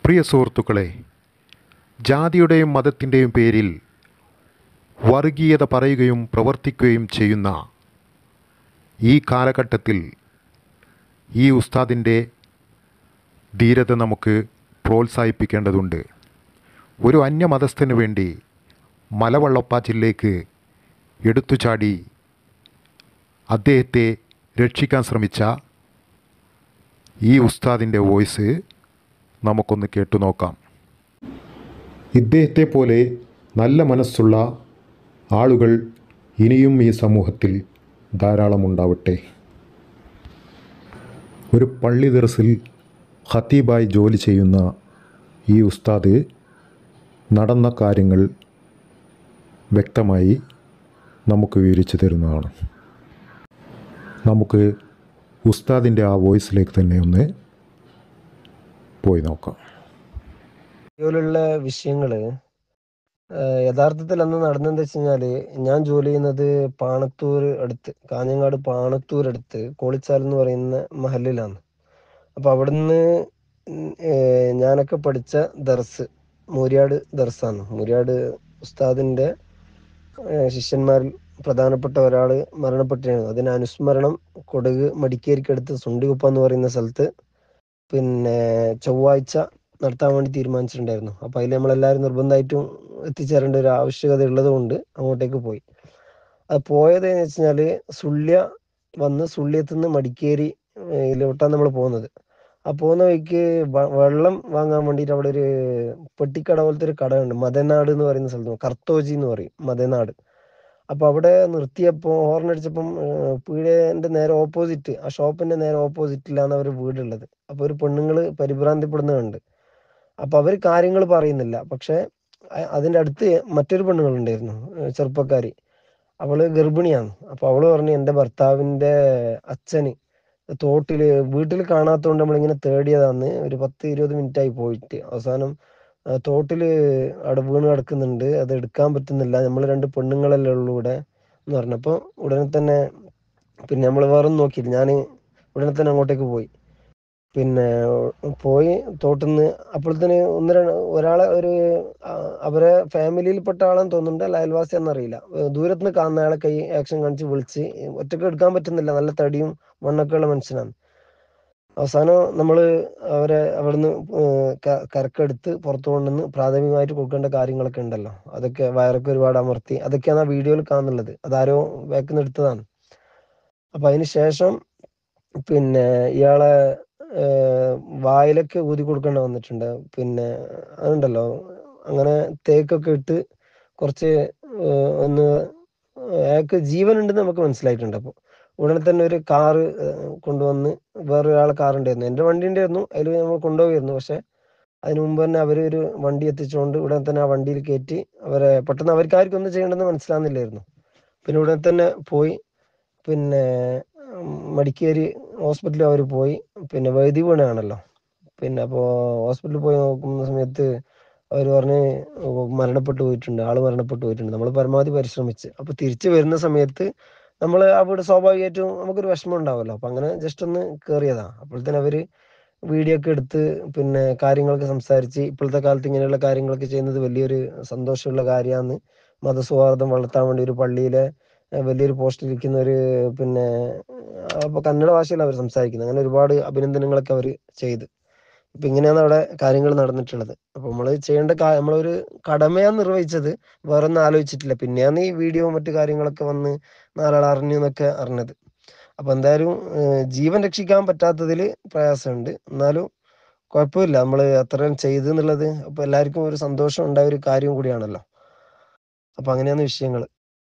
പ്രിയ സുഹൃത്തുക്കളെ ജാതിയുടെയും മതത്തിൻ്റെയും പേരിൽ വർഗീയത പറയുകയും പ്രവർത്തിക്കുകയും ചെയ്യുന്ന ഈ കാലഘട്ടത്തിൽ ഈ ഉസ്താദിൻ്റെ ധീരത നമുക്ക് പ്രോത്സാഹിപ്പിക്കേണ്ടതുണ്ട് ഒരു അന്യമതസ്ഥന് വേണ്ടി മലവള്ളപ്പാച്ചിലേക്ക് എടുത്തുചാടി അദ്ദേഹത്തെ രക്ഷിക്കാൻ ശ്രമിച്ച ഈ ഉസ്താദിൻ്റെ വോയിസ് നമുക്കൊന്ന് കേട്ടു നോക്കാം ഇദ്ദേഹത്തെ പോലെ നല്ല മനസ്സുള്ള ആളുകൾ ഇനിയും ഈ സമൂഹത്തിൽ ധാരാളം ഉണ്ടാവട്ടെ ഒരു പള്ളി ദർസിൽ ഖത്തീബായി ജോലി ചെയ്യുന്ന ഈ ഉസ്താദ് നടന്ന കാര്യങ്ങൾ വ്യക്തമായി നമുക്ക് വിവരിച്ചു തരുന്നതാണ് നമുക്ക് ഉസ്താദിൻ്റെ ആ വോയിസിലേക്ക് തന്നെ ഒന്ന് പോയി നോക്കാം ഇതുപോലുള്ള വിഷയങ്ങള് ആഹ് യഥാർത്ഥത്തിൽ അന്ന് നടന്നെന്താ വെച്ച് കഴിഞ്ഞാല് ഞാൻ ജോലി ചെയ്യുന്നത് പാണത്തൂർ അടുത്ത് കാഞ്ഞങ്ങാട് പാണത്തൂർ അടുത്ത് കോളിച്ചാൽ എന്ന് പറയുന്ന മഹലിലാണ് അപ്പൊ അവിടുന്ന് ഉം ഏഹ് ഞാനൊക്കെ പഠിച്ച ദർസ് മൂര്യാട് ദർസാണ് മൂര്യാട് ഉസ്താദിന്റെ ഏഹ് ശിഷ്യന്മാരിൽ പ്രധാനപ്പെട്ട ഒരാള് മരണപ്പെട്ടിരുന്നു അതിന് അനുസ്മരണം കൊടക് മടിക്കേരിക്കടുത്ത് സുണ്ടികുപ്പ എന്ന് പറയുന്ന സ്ഥലത്ത് പിന്നെ ചൊവ്വാഴ്ച നടത്താൻ വേണ്ടി തീരുമാനിച്ചിട്ടുണ്ടായിരുന്നു അപ്പൊ അതിൽ നമ്മളെല്ലാവരും നിർബന്ധമായിട്ടും എത്തിച്ചേരേണ്ട ഒരു ആവശ്യകത ഉള്ളത് കൊണ്ട് അങ്ങോട്ടേക്ക് പോയി അത് പോയത് എന്ന് വെച്ചാല് സുള്യ വന്ന് സുള്ളിയത്ത് നിന്ന് മടിക്കേരി യിലോട്ടാണ് നമ്മൾ പോകുന്നത് ആ പോകുന്ന വഴിക്ക് വ- വെള്ളം വാങ്ങാൻ വേണ്ടിയിട്ട് അവിടെ ഒരു പെട്ടിക്കട പോലത്തെ ഒരു കടയുണ്ട് മതനാട് എന്ന് പറയുന്ന സ്ഥലത്ത് കർത്തോജി എന്ന് പറയും മതനാട് അപ്പൊ അവിടെ നിർത്തിയപ്പോ ഹോർൺ അടിച്ചപ്പം ഏഹ്, പീടികന്റെ നേരെ ഓപ്പോസിറ്റ് ആ ഷോപ്പിന്റെ നേരെ ഓപ്പോസിറ്റിലാണ് അവർ വീടുള്ളത് അപ്പൊ ഒരു പെണ്ണുങ്ങള് പരിഭ്രാന്തിപ്പെടുന്നുണ്ട് അപ്പൊ അവര് കാര്യങ്ങൾ പറയുന്നില്ല പക്ഷെ അ- അതിന്റെ അടുത്ത് മറ്റൊരു പെണ്ണുങ്ങൾ ഉണ്ടായിരുന്നു ഏഹ്, ചെറുപ്പക്കാരി അവള് ഗർഭിണിയാണ് അപ്പൊ അവള് പറഞ്ഞു എന്റെ ഭർത്താവിന്റെ അച്ഛന് തോട്ടില് വീട്ടിൽ കാണാത്തോണ്ട് നമ്മളിങ്ങനെ തേടിയതാന്ന് ഒരു പത്ത് ഇരുപത് മിനിറ്റ് ആയി പോയിട്ട് അവസാനം ആ, തോട്ടില് അവിടെ വീണ് കിടക്കുന്നുണ്ട് അത് എടുക്കാൻ പറ്റുന്നില്ല നമ്മൾ രണ്ട് പെണ്ണുങ്ങളല്ലേ ഉള്ളൂ ഇവിടെ എന്ന് പറഞ്ഞപ്പോ ഉടനെ തന്നെ പിന്നെ നമ്മൾ വേറെ ഒന്നും നോക്കിയില്ല ഞാൻ ഉടനെ തന്നെ അങ്ങോട്ടേക്ക് പോയി പിന്നെ പോയി തോട്ടിന്ന് അപ്പോഴത്തേന് ഒന്ന് രണ്ട് ഒരാളെ ഒരു ആ, അവരെ ഫാമിലിയിൽപ്പെട്ട ആളെന്ന് തോന്നുന്നുണ്ട് അല്ല അയൽവാസി എന്നറിയില്ല ദൂരത്ത് നിന്ന് കാണുന്ന അയാളെ കൈ ആക്ഷൻ കാണിച്ച് വിളിച്ച് ഒറ്റക്ക് എടുക്കാൻ പറ്റുന്നില്ല നല്ല തടിയും മണ്ണൊക്കെ ഉള്ള മനുഷ്യനാണ് അവസാനം നമ്മൾ അവരെ അവിടുന്ന് ഏഹ് ക- കരക്കെടുത്ത് പുറത്തു കൊണ്ടുവന്ന് പ്രാഥമികമായിട്ട് കൊടുക്കേണ്ട കാര്യങ്ങളൊക്കെ ഉണ്ടല്ലോ അതൊക്കെ വയറൊക്കെ ഒരുപാട് അമർത്തി അതൊക്കെയാണ് ആ വീഡിയോയിൽ കാണുന്നുള്ളത് അതാരോ ബാക്കിൽ എടുത്തതാണ് അപ്പൊ അതിന് ശേഷം പിന്നെ ഇയാളെ ഏഹ് വായിലൊക്കെ ഊതി കൊടുക്കേണ്ട വന്നിട്ടുണ്ട് പിന്നെ അതുണ്ടല്ലോ അങ്ങനെ തേക്കൊക്കെ ഇട്ട് കുറച്ച് ഏഹ് ഒന്ന് അയാൾക്ക് ജീവൻ ഉണ്ടെന്ന് നമുക്ക് മനസ്സിലായിട്ടുണ്ട് അപ്പോൾ ഉടനെ തന്നെ ഒരു കാറ് കൊണ്ടുവന്ന് വേറൊരാളെ കാർ ഉണ്ടായിരുന്നു എൻ്റെ വണ്ടി ഉണ്ടായിരുന്നു അതിൽ നമ്മൾ കൊണ്ടുപോയിരുന്നു പക്ഷെ അതിന് മുമ്പ് തന്നെ അവർ ഒരു വണ്ടി എത്തിച്ചുകൊണ്ട് ഉടനെ തന്നെ ആ വണ്ടിയിൽ കയറ്റി അവരെ പെട്ടെന്ന് അവർക്ക് ആർക്കും ഒന്നും ചെയ്യേണ്ടെന്ന് മനസ്സിലാകുന്നില്ലായിരുന്നു പിന്നെ ഉടനെ തന്നെ പോയി പിന്നെ ഉം, മടിക്കേരി ഹോസ്പിറ്റലിൽ അവർ പോയി പിന്നെ വൈദ്യ വീണാണല്ലോ പിന്നെ അപ്പോൾ ഹോസ്പിറ്റലിൽ പോയി നോക്കുന്ന സമയത്ത് അവർ പറഞ്ഞ് ഓ, മരണപ്പെട്ടു പോയിട്ടുണ്ട് ആള് മരണപ്പെട്ടു പോയിട്ടുണ്ട് നമ്മൾ പരമാവധി പരിശ്രമിച്ച് അപ്പൊ തിരിച്ചു വരുന്ന സമയത്ത് നമ്മൾ അവിടെ സ്വാഭാവികമായിട്ടും നമുക്കൊരു വിഷമം ഉണ്ടാവുമല്ലോ അപ്പൊ അങ്ങനെ ജസ്റ്റ് ഒന്ന് കയറിയതാ അപ്പോഴത്തേന് അവര് വീഡിയോ ഒക്കെ എടുത്ത് പിന്നെ കാര്യങ്ങളൊക്കെ സംസാരിച്ച് ഇപ്പോഴത്തെ കാലത്ത് ഇങ്ങനെയുള്ള കാര്യങ്ങളൊക്കെ ചെയ്യുന്നത് വലിയൊരു സന്തോഷമുള്ള കാര്യമാണ് മതസൗഹാർദ്ദം വളർത്താൻ വേണ്ടി ഒരു പള്ളിയിലെ ഏഹ് വലിയൊരു പോസ്റ്റിൽ ഇരിക്കുന്ന ഒരു പിന്നെ അപ്പൊ കന്നഡ ഭാഷയിൽ അവർ സംസാരിക്കുന്നത് അങ്ങനെ ഒരുപാട് അഭിനന്ദനങ്ങളൊക്കെ അവർ ചെയ്ത് ഇപ്പൊ ഇങ്ങനെയാണ് അവിടെ കാര്യങ്ങൾ നടന്നിട്ടുള്ളത് അപ്പൊ നമ്മൾ ചെയ്യേണ്ട കാ- നമ്മളൊരു കടമയാണ് നിർവഹിച്ചത് വേറെ ഒന്നും ആലോചിച്ചിട്ടില്ല പിന്നെയാണ് ഈ വീഡിയോ മറ്റു കാര്യങ്ങളൊക്കെ വന്ന് നാലാൾ അറിഞ്ഞു എന്നൊക്കെ അറിഞ്ഞത് അപ്പൊ എന്തായാലും ഏഹ് ജീവൻ രക്ഷിക്കാൻ പറ്റാത്തതിൽ പ്രയാസമുണ്ട് എന്നാലും കുഴപ്പമില്ല നമ്മൾ അത്രയും ചെയ്തു എന്നുള്ളത് അപ്പൊ എല്ലാവർക്കും ഒരു സന്തോഷം ഉണ്ടായ ഒരു കാര്യം കൂടിയാണല്ലോ അപ്പൊ അങ്ങനെയാണ് വിഷയങ്ങൾ